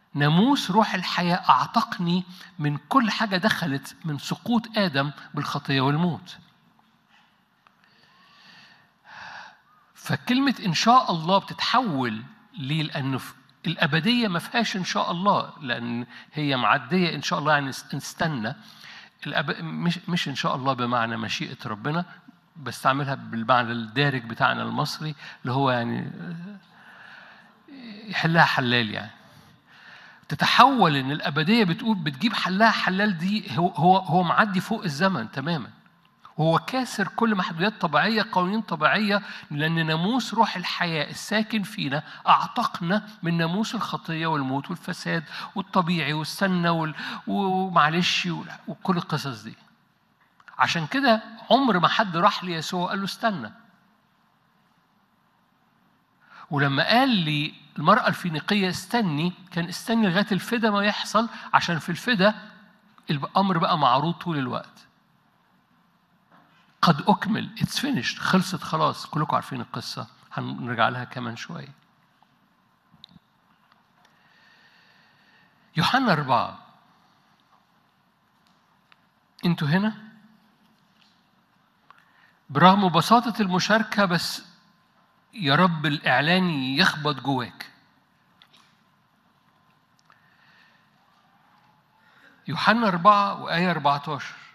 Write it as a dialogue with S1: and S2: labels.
S1: ناموس روح الحياة أعتقني من كل حاجة دخلت من سقوط آدم بالخطية والموت فكلمة إن شاء الله بتتحول ليه؟ لأنه الأبدية ما فيهاش إن شاء الله لأن هي معدية إن شاء الله يعني نستنى الأب... مش مش إن شاء الله بمعنى مشيئة ربنا بستعملها بالمعنى الدارج بتاعنا المصري اللي هو يعني يحلها حلال يعني تتحول ان الابديه بتقول بتجيب حلها حلال دي هو هو هو معدي فوق الزمن تماما وهو كاسر كل محدوديات طبيعيه قوانين طبيعيه لان ناموس روح الحياه الساكن فينا اعتقنا من ناموس الخطيه والموت والفساد والطبيعي والسنه وال... ومعلش وكل القصص دي عشان كده عمر ما حد راح ليسوع قال له استنى ولما قال لي المرأة الفينيقية استني كان استني لغاية الفدا ما يحصل عشان في الفدا الأمر بقى معروض طول الوقت قد أكمل اتس فينيشد خلصت خلاص كلكم عارفين القصة هنرجع لها كمان شوية يوحنا أربعة أنتوا هنا برغم بساطة المشاركة بس يا رب الإعلان يخبط جواك يوحنا أربعة وآية 14